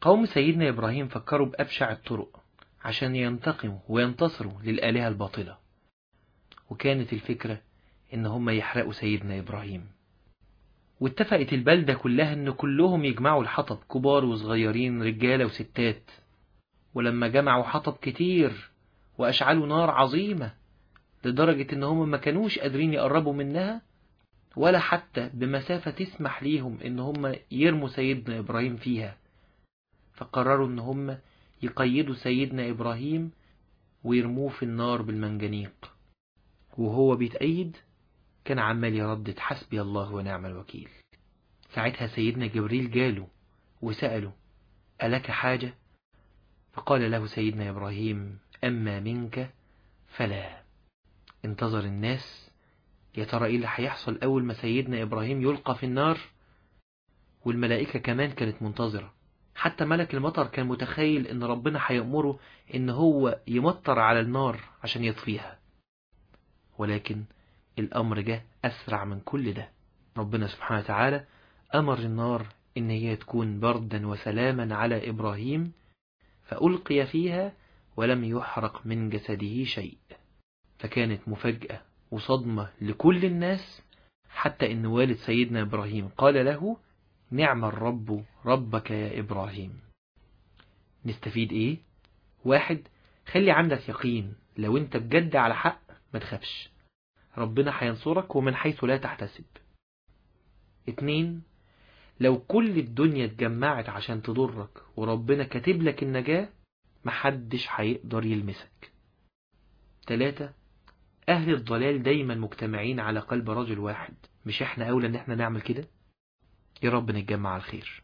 قوم سيدنا إبراهيم فكروا بأبشع الطرق عشان ينتقموا وينتصروا للآلهة الباطلة وكانت الفكرة إن هم يحرقوا سيدنا إبراهيم واتفقت البلدة كلها إن كلهم يجمعوا الحطب كبار وصغيرين رجالة وستات ولما جمعوا حطب كتير وأشعلوا نار عظيمة لدرجة إن هم ما كانوش قادرين يقربوا منها ولا حتى بمسافة تسمح ليهم إن هم يرموا سيدنا إبراهيم فيها فقرروا إن هم يقيدوا سيدنا إبراهيم ويرموه في النار بالمنجنيق وهو بيتأيد كان عمال يردد حسبي الله ونعم الوكيل ساعتها سيدنا جبريل جاله وسأله ألك حاجة فقال له سيدنا إبراهيم أما منك فلا انتظر الناس يا ترى ايه اللي هيحصل أول ما سيدنا إبراهيم يلقى في النار والملائكة كمان كانت منتظرة حتى ملك المطر كان متخيل ان ربنا هيأمره ان هو يمطر على النار عشان يطفيها ولكن الأمر جه أسرع من كل ده ربنا سبحانه وتعالى أمر النار إن هي تكون بردا وسلاما على إبراهيم فألقي فيها ولم يحرق من جسده شيء فكانت مفاجأة وصدمة لكل الناس حتى إن والد سيدنا إبراهيم قال له نعم الرب ربك يا إبراهيم نستفيد إيه؟ واحد خلي عندك يقين لو أنت بجد على حق ما تخافش ربنا هينصرك ومن حيث لا تحتسب اتنين لو كل الدنيا اتجمعت عشان تضرك وربنا كاتب لك النجاة محدش هيقدر يلمسك تلاتة أهل الضلال دايما مجتمعين على قلب رجل واحد مش احنا أولى ان احنا نعمل كده يا رب نتجمع على الخير